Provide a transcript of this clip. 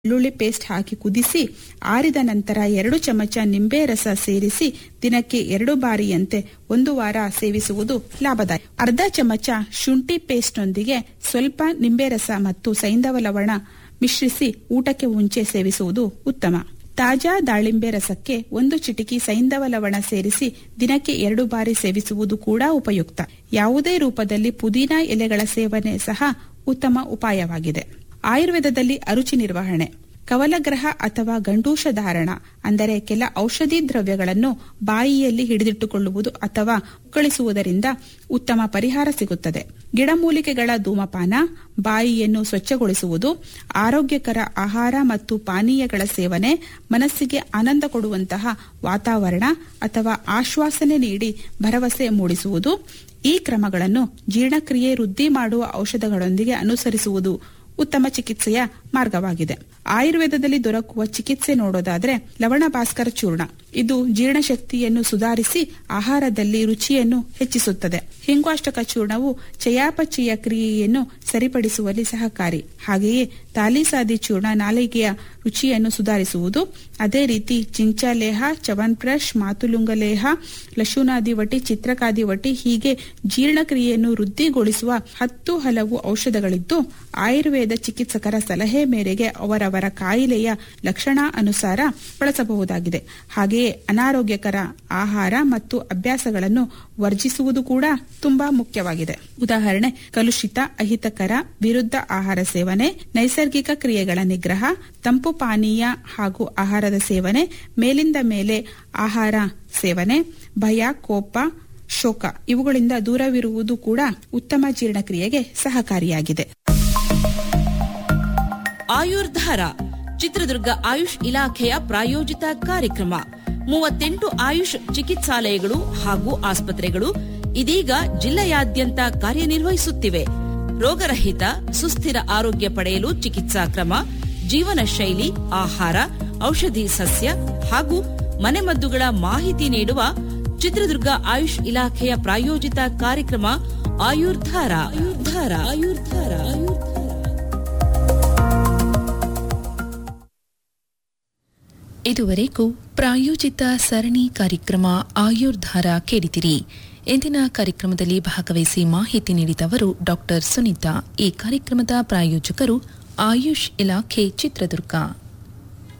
ಬೆಳ್ಳುಳ್ಳಿ ಪೇಸ್ಟ್ ಹಾಕಿ ಕುದಿಸಿ ಆರಿದ ನಂತರ ಎರಡು ಚಮಚ ನಿಂಬೆ ರಸ ಸೇರಿಸಿ ದಿನಕ್ಕೆ ಎರಡು ಬಾರಿಯಂತೆ ಒಂದು ವಾರ ಸೇವಿಸುವುದು ಲಾಭದಾಯಕ ಅರ್ಧ ಚಮಚ ಶುಂಠಿ ಪೇಸ್ಟ್ನೊಂದಿಗೆ ಸ್ವಲ್ಪ ನಿಂಬೆ ರಸ ಮತ್ತು ಸೈಂಧವ ಲವಣ ಮಿಶ್ರಿಸಿ ಊಟಕ್ಕೆ ಮುಂಚೆ ಸೇವಿಸುವುದು ಉತ್ತಮ ತಾಜಾ ದಾಳಿಂಬೆ ರಸಕ್ಕೆ ಒಂದು ಚಿಟಿಕಿ ಸೈಂಧವ ಲವಣ ಸೇರಿಸಿ ದಿನಕ್ಕೆ ಎರಡು ಬಾರಿ ಸೇವಿಸುವುದು ಕೂಡ ಉಪಯುಕ್ತ ಯಾವುದೇ ರೂಪದಲ್ಲಿ ಪುದೀನಾ ಎಲೆಗಳ ಸೇವನೆ ಸಹ ಉತ್ತಮ ಉಪಾಯವಾಗಿದೆ ಆಯುರ್ವೇದದಲ್ಲಿ ಅರುಚಿ ನಿರ್ವಹಣೆ ಕವಲಗ್ರಹ ಅಥವಾ ಗಂಡೂಷ ಧಾರಣ ಅಂದರೆ ಕೆಲ ಔಷಧಿ ದ್ರವ್ಯಗಳನ್ನು ಬಾಯಿಯಲ್ಲಿ ಹಿಡಿದಿಟ್ಟುಕೊಳ್ಳುವುದು ಅಥವಾ ಉಕ್ಕಳಿಸುವುದರಿಂದ ಉತ್ತಮ ಪರಿಹಾರ ಸಿಗುತ್ತದೆ ಗಿಡಮೂಲಿಕೆಗಳ ಧೂಮಪಾನ ಬಾಯಿಯನ್ನು ಸ್ವಚ್ಛಗೊಳಿಸುವುದು ಆರೋಗ್ಯಕರ ಆಹಾರ ಮತ್ತು ಪಾನೀಯಗಳ ಸೇವನೆ ಮನಸ್ಸಿಗೆ ಆನಂದ ಕೊಡುವಂತಹ ವಾತಾವರಣ ಅಥವಾ ಆಶ್ವಾಸನೆ ನೀಡಿ ಭರವಸೆ ಮೂಡಿಸುವುದು ಈ ಕ್ರಮಗಳನ್ನು ಜೀರ್ಣಕ್ರಿಯೆ ವೃದ್ಧಿ ಮಾಡುವ ಔಷಧಗಳೊಂದಿಗೆ ಅನುಸರಿಸುವುದು ಉತ್ತಮ ಚಿಕಿತ್ಸೆಯ ಮಾರ್ಗವಾಗಿದೆ ಆಯುರ್ವೇದದಲ್ಲಿ ದೊರಕುವ ಚಿಕಿತ್ಸೆ ನೋಡೋದಾದ್ರೆ ಲವಣ ಭಾಸ್ಕರ ಚೂರ್ಣ ಇದು ಜೀರ್ಣಶಕ್ತಿಯನ್ನು ಸುಧಾರಿಸಿ ಆಹಾರದಲ್ಲಿ ರುಚಿಯನ್ನು ಹೆಚ್ಚಿಸುತ್ತದೆ ಹಿಂಗ್ವಾಷ್ಟಕ ಚೂರ್ಣವು ಚಯಾಪಚಯ ಕ್ರಿಯೆಯನ್ನು ಸರಿಪಡಿಸುವಲ್ಲಿ ಸಹಕಾರಿ ಹಾಗೆಯೇ ತಾಲಿಸಾದಿ ಚೂರ್ಣ ನಾಲಿಗೆಯ ರುಚಿಯನ್ನು ಸುಧಾರಿಸುವುದು ಅದೇ ರೀತಿ ಚಿಂಚಲೇಹ ಚವನ್ಪ್ರಶ್ ಮಾತುಲುಂಗಲೇಹ ಲಶುನಾದಿವಟಿ ಚಿತ್ರಕಾದಿವಟಿ ಹೀಗೆ ಜೀರ್ಣಕ್ರಿಯೆಯನ್ನು ವೃದ್ಧಿಗೊಳಿಸುವ ಹತ್ತು ಹಲವು ಔಷಧಗಳಿದ್ದು ಆಯುರ್ವೇದ ಚಿಕಿತ್ಸಕರ ಸಲಹೆ ಮೇರೆಗೆ ಅವರವರ ಕಾಯಿಲೆಯ ಲಕ್ಷಣ ಅನುಸಾರ ಬಳಸಬಹುದಾಗಿದೆ ಹಾಗೆಯೇ ಅನಾರೋಗ್ಯಕರ ಆಹಾರ ಮತ್ತು ಅಭ್ಯಾಸಗಳನ್ನು ವರ್ಜಿಸುವುದು ಕೂಡ ತುಂಬಾ ಮುಖ್ಯವಾಗಿದೆ ಉದಾಹರಣೆ ಕಲುಷಿತ ಅಹಿತಕರ ವಿರುದ್ಧ ಆಹಾರ ಸೇವನೆ ನೈಸರ್ಗಿಕ ಕ್ರಿಯೆಗಳ ನಿಗ್ರಹ ತಂಪು ಪಾನೀಯ ಹಾಗೂ ಆಹಾರದ ಸೇವನೆ ಮೇಲಿಂದ ಮೇಲೆ ಆಹಾರ ಸೇವನೆ ಭಯ ಕೋಪ ಶೋಕ ಇವುಗಳಿಂದ ದೂರವಿರುವುದು ಕೂಡ ಉತ್ತಮ ಜೀರ್ಣಕ್ರಿಯೆಗೆ ಸಹಕಾರಿಯಾಗಿದೆ ಆಯುರ್ಧಾರ ಚಿತ್ರದುರ್ಗ ಆಯುಷ್ ಇಲಾಖೆಯ ಪ್ರಾಯೋಜಿತ ಕಾರ್ಯಕ್ರಮ ಮೂವತ್ತೆಂಟು ಆಯುಷ್ ಚಿಕಿತ್ಸಾಲಯಗಳು ಹಾಗೂ ಆಸ್ಪತ್ರೆಗಳು ಇದೀಗ ಜಿಲ್ಲೆಯಾದ್ಯಂತ ಕಾರ್ಯನಿರ್ವಹಿಸುತ್ತಿವೆ ರೋಗರಹಿತ ಸುಸ್ಥಿರ ಆರೋಗ್ಯ ಪಡೆಯಲು ಚಿಕಿತ್ಸಾ ಕ್ರಮ ಜೀವನ ಶೈಲಿ ಆಹಾರ ಔಷಧಿ ಸಸ್ಯ ಹಾಗೂ ಮನೆಮದ್ದುಗಳ ಮಾಹಿತಿ ನೀಡುವ ಚಿತ್ರದುರ್ಗ ಆಯುಷ್ ಇಲಾಖೆಯ ಪ್ರಾಯೋಜಿತ ಕಾರ್ಯಕ್ರಮ ಆಯುರ್ಧಾರ ಆಯುರ್ಧಾರ ಆಯುರ್ಧಾರ ಆಯುರ್ಧಾರ ಇದುವರೆಗೂ ಪ್ರಾಯೋಜಿತ ಸರಣಿ ಕಾರ್ಯಕ್ರಮ ಆಯುರ್ಧಾರ ಕೇಳಿದಿರಿ ಇಂದಿನ ಕಾರ್ಯಕ್ರಮದಲ್ಲಿ ಭಾಗವಹಿಸಿ ಮಾಹಿತಿ ನೀಡಿದವರು ಡಾಕ್ಟರ್ ಸುನೀತಾ ಈ ಕಾರ್ಯಕ್ರಮದ ಪ್ರಾಯೋಜಕರು ಆಯುಷ್ ಇಲಾಖೆ ಚಿತ್ರದುರ್ಗ